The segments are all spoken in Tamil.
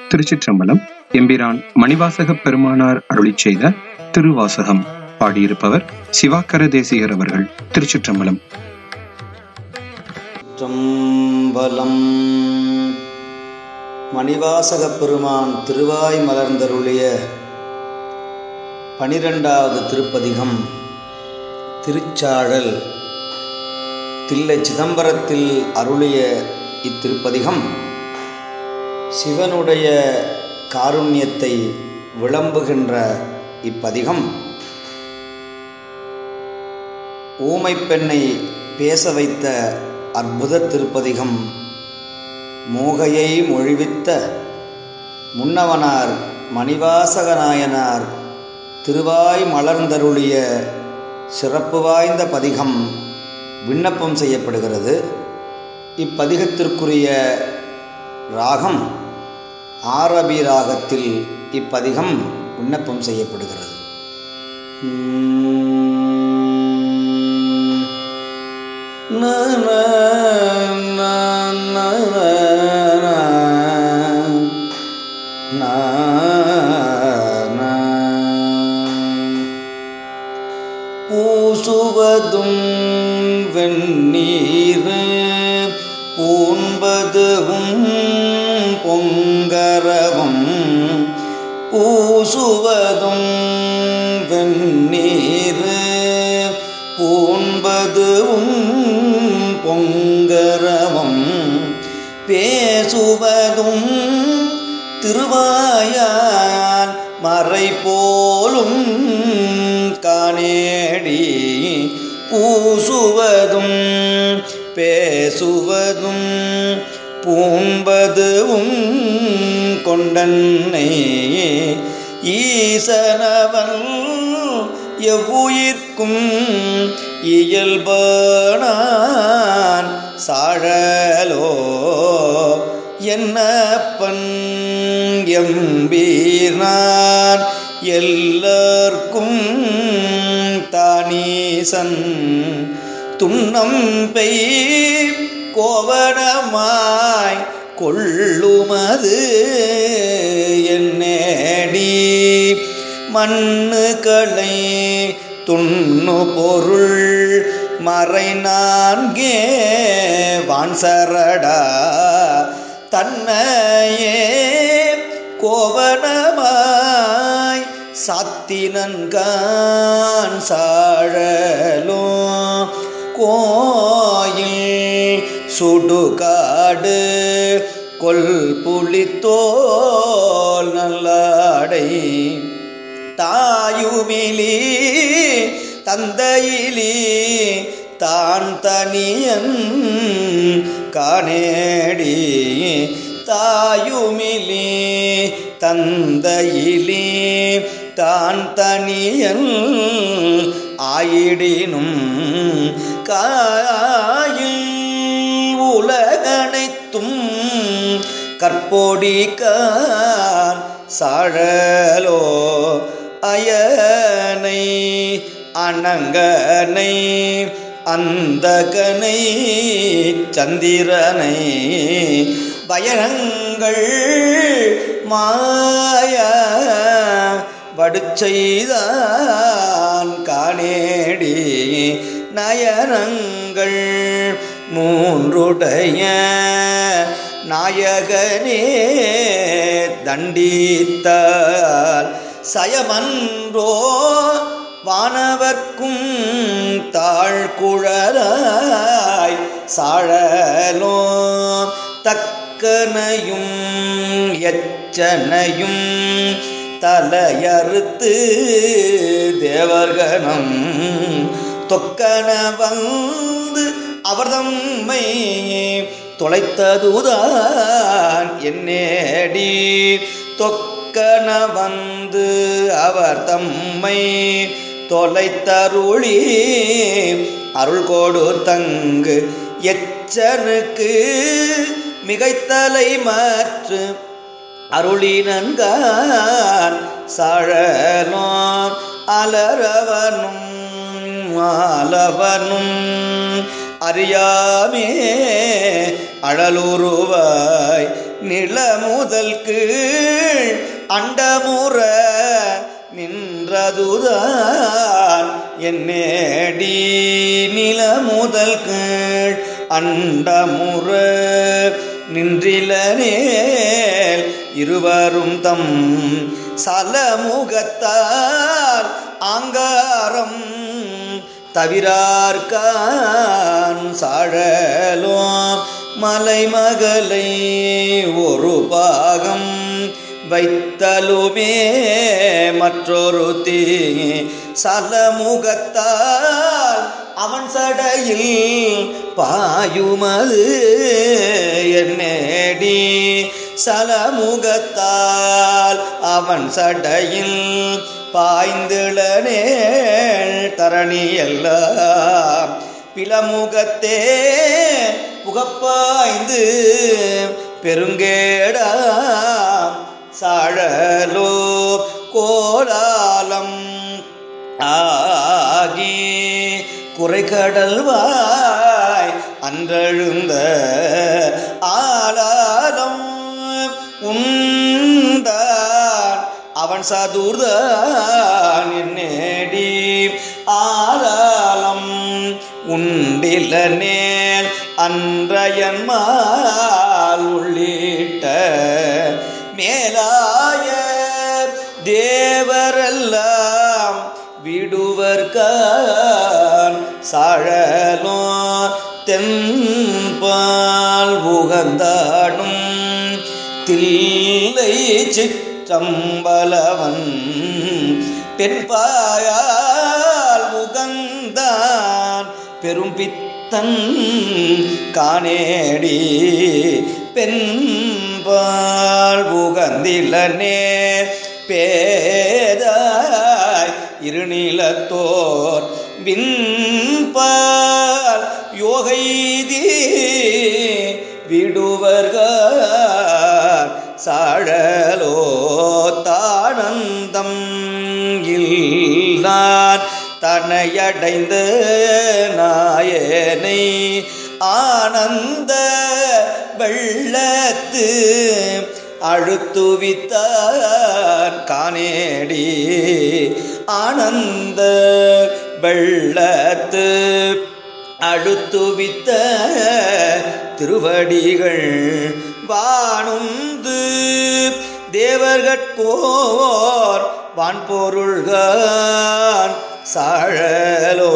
திருச்சிற்றம்பலம் எம்பிரான் மணிவாசக பெருமானார் அருளிச் செய்த திருவாசகம் பாடியிருப்பவர் சிவாக்கர தேசிகர் அவர்கள் திருச்சிற்றம்பலம் சிற்றம்பலம் மணிவாசகப் பெருமான் திருவாய் மலர்ந்தருளிய பனிரெண்டாவது திருப்பதிகம் திருச்சாழல் தில்லை சிதம்பரத்தில் அருளிய இத்திருப்பதிகம் சிவனுடைய காருண்யத்தை விளம்புகின்ற இப்பதிகம் ஊமைப் பெண்ணை பேச வைத்த அற்புத திருப்பதிகம் மோகையை மொழிவித்த முன்னவனார் மணிவாசக நாயனார் திருவாய் மலர்ந்தருளிய சிறப்பு வாய்ந்த பதிகம் விண்ணப்பம் செய்யப்படுகிறது இப்பதிகத்திற்குரிய ராகம் ஆரபி ராகத்தில் இப்பதிகம் விண்ணப்பம் செய்யப்படுகிறது பூசுவதும் வெந்நீர் பூண்பதுவும் பொங்கரவும் பூசுவதும் வெந்நீர் பூண்பதுவும் பொங்கரவும் பேசுவதும் திருவாயான் மறை போலும் காணேடி பூசுவதும் பேசுவதும் பூம்பதுவும் கொண்டன்னை ஈசனவன் எவ்வுயிர்க்கும் இயல்பானான் சாழலோ என்னப்பன் எம்பீர்னான் எல்லார்க்கும் தானீசன் துண்ணம் பெய் கோவணமாய் கொள்ளுமது என்னேடி மண்ணுகளை துண்ணு பொருள் மறை நான்கே வான்சரடா தன்னையே கோவணமாய் சாத்தினன்கான் சாழலோ கோயில் சுடுகாடு கொல் புலித்தோல் நல்லாடை தாயுமிலி தந்தையிலி தான் தனியன் காணேடி தாயுமிலி தந்தையிலி தான் தனியன் ஆயிடினும் காயில் உலகனைத்தும் கற்பொடிக்கான் சாழலோ அயனை அனங்கனை அந்தகனை சந்திரனை பயங்கள் மாய வடுச்செய்தான் காணேடி நயனங்கள் மூன்றுடைய நாயகனே தண்டித்தால் சயமன்றோ வானவர்க்கும் தாழ்குழலாய் சாழலோ தக்கனையும் எச்சனையும் தலையறுத்து தேவர்கணம் தொக்கன வந்து அவர் தம்மை தொலைத்ததுதான் என்னேடி தொக்கன வந்து அவர் தம்மை தொலைத்தருளி அருள் கோடு தங்கு எச்சனுக்கு மிகைத்தலை மாற்று அருளினன்கான் சாழலோ அலரவனும் மாலவனும் அறியாமே அழலுருவாய் நிலமுதல் கீழ் அண்டமுற நின்றதுதான் என்னேடி நிலமுதல் கீழ் அண்டமுற நின்றிலனேல் இருவரும் தம் சலமுகத்தால் ஆங்காரம் தவிரார்கான் சாழலோ மலைமகளை ஒரு பாகம் வைத்தலுமே மற்றொரு தீ சலமுகத்தால் அவன் சடையில் பாயுமது என்னேடி சலமுகத்தால் அவன் சடையில் பாய்ந்திழனேள் தரணி எல்லாம் பிளமுகத்தே புகப்பாய்ந்து பெருங்கேடாம் சாழலோ கோலாலம் ஆகி குறைகடல் வாய் அன்றழுந்த ஆலாலம் உண்டான் அவன் சதுர்தான் என்னேடி ஆலாலம் உண்டில நேல் அன்றையன்மால் உள்ளிட்ட மேலாய தேவரெல்லாம் விடுவர்கான் சாழலோ தென்பால் உகந்தாடும் தில்லை சிற்றம்பலவன் பெண்பாயால் உகந்தான் பெரும் பித்தன் காணேடி பெண்பால் உகந்திலனே பேதாய் இருநிலத்தோர் விண்பால் யோகைதி விடுவர்கள் சாழலோ தானந்தம் இல்லான் தனையடைந்த நாயனை ஆனந்த வெள்ளத்து அழுத்துவித்தான் காணேடி ஆனந்த வெள்ளத்து அடுத்துவித்த திருவடிகள் வானுந்து தேவர்கட்கோர் வான்பொருள்கான் சாழலோ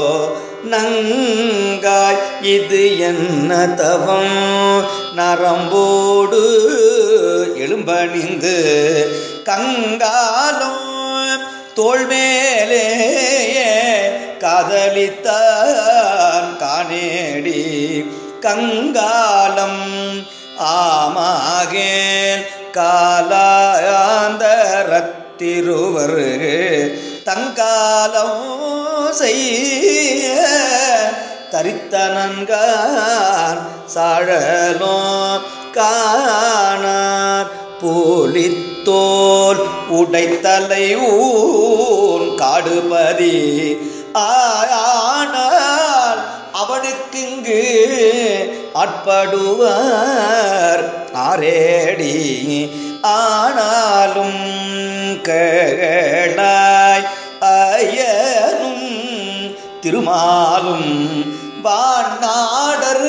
நங்காய் இது என்ன தவம் நரம்போடு எழும்பணிந்து கங்காலம் தோள் மேலே காதலித்தான் காணேடி கங்காலம் ஆமாகேன் காலாந்தரத்திருவர் தங்காலம் செய்ய தரித்தனன்கான் சாழலோ காணார் போலித்தோல் உடைத்தலை ஊன் காடுபதி ஆனால் அவனுக்கிங்கு ஆட்படுவார் ஆரேடி ஆனாலும் கேளாய் அயனும் திருமாலும் வாநாடர்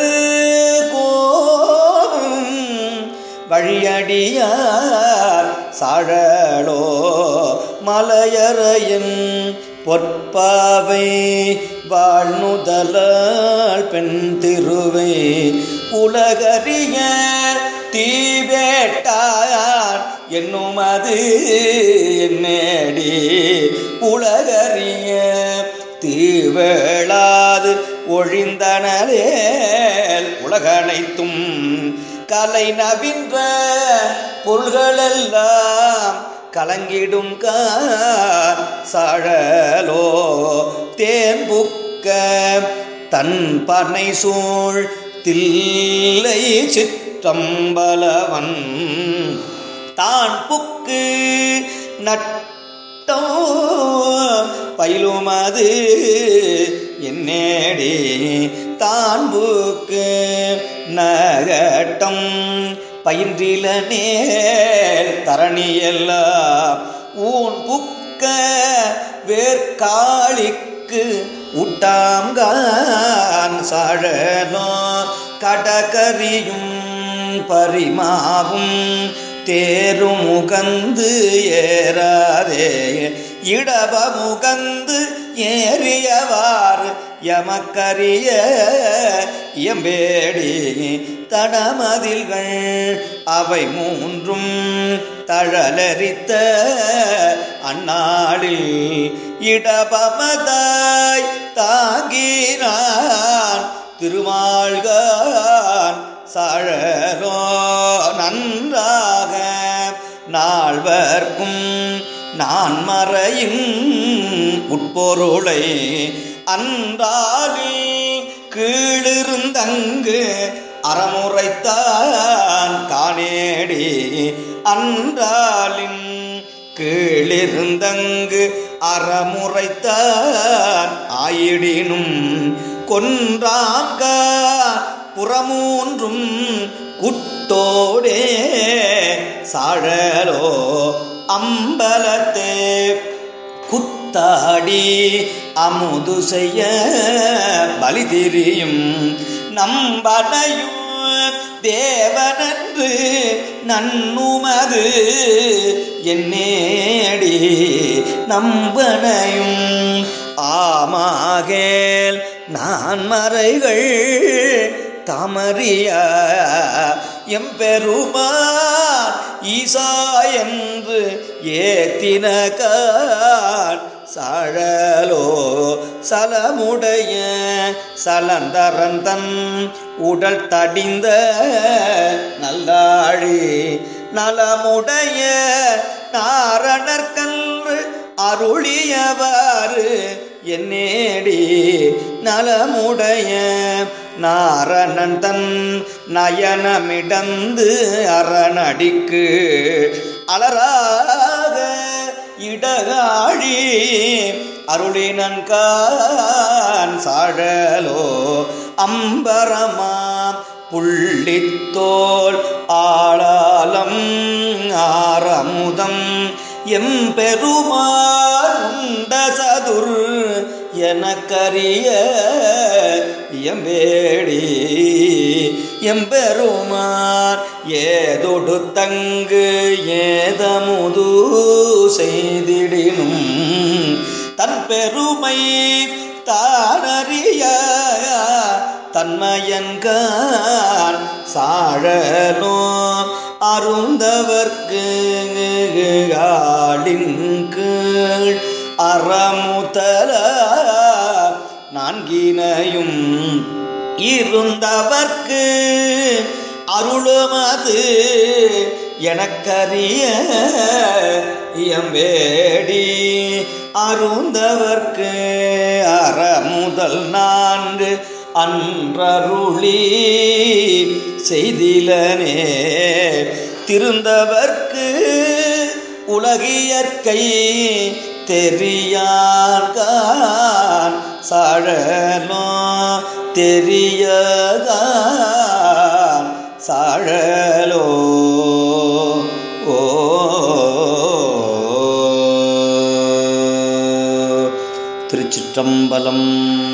கோவும் வழியடியார் சாழலோ மலையறையின் பொற்பாவை வாழ்நுதலால் பெண் திருவை உலகறிய தீவேட்டார் என்னும் அது என்னேடி உலகறிய தீவேளாது ஒழிந்தனலேல் உலகனைத்தும் கலை நவின்ற பொருள்களெல்லாம் கலங்கிடும் கார் சாழலோ தேன்புக்க தன் பனை சூழ் தில்லை சிற்றம்பலவன் தான் புக்கு நட்டோ பயிலுமது என்னேடி தான் புக்கு நகட்டம் பயின்றில நேர் தரணியெல்லாம் ஊன் புக்க வேர்காளிக்கு உட்டாங்கான் சாழலோ கடகரியும் பரிமாவும் தேரும் முகந்து ஏறாதே இடப முகந்து ஏறியவாறு எமக்கரிய எம்பேடி தடமதில்கள் அவை மூன்றும் தழலரித்த அந்நாளில் இடபமதாய் தாங்கினான் திருமாள்கான் சழலோ நன்றாக நால்வர்க்கும் நான் மறையும் உட்பொருளை அன்றாகில் கீழிருந்தங்கு அறமுறைத்தான் காணேடி அன்றாலின் கீழிருந்தங்கு அறமுறைத்தான் ஆயிடினும் கொன்றாங்க புறமூன்றும் குட்டோடே சாழலோ அம்பலத்தே குத்தாடி அமுது செய்ய பலி திரியும் நம்பனையும் தேவனன்று நன்னுமது என்னேடி நம்பனையும் ஆமாகேல் நான் மறைகள் தமறிய எம்பெருமான் ஈசா என்று ஏத்தினகான் சழலோ சலமுடைய சலந்தரந்தன் உடல் தடிந்த நல்லாழி நலமுடைய நாரணர்கன்று அருளியவாறு என்னேடி நலமுடைய நாரணன் தன் நயனமிடந்து அரணடிக்கு அலராக இடகாழி அருளினன்கான் சாழலோ அம்பரமாம் புள்ளித்தோல் ஆளாலம் ஆரமுதம் எம்பெருமான் உண்ட சதுர் எனக்கரிய எம்பேடி எம்பெருமான் ஏதொடு தங்கு ஏதமுது செய்திடினும் தன் பெருமை தானறிய தன்மையன்கான் சாழலோ அருந்தவர்க்கு ஆளின் கீழ் அறமுதல நான்கினையும் இருந்தவர்க்கு அருளுமது எனக்கரிய இயம்பேடி அருந்தவர்க்கு அறமுதல் நான்கு அன்றருளி செய்திலனே திருந்தவர்க்கு உலகியற்கை தெரியார்கான் சாழலோ தெரியதான் சாழலோ ஓ திருச்சிற்றம்பலம்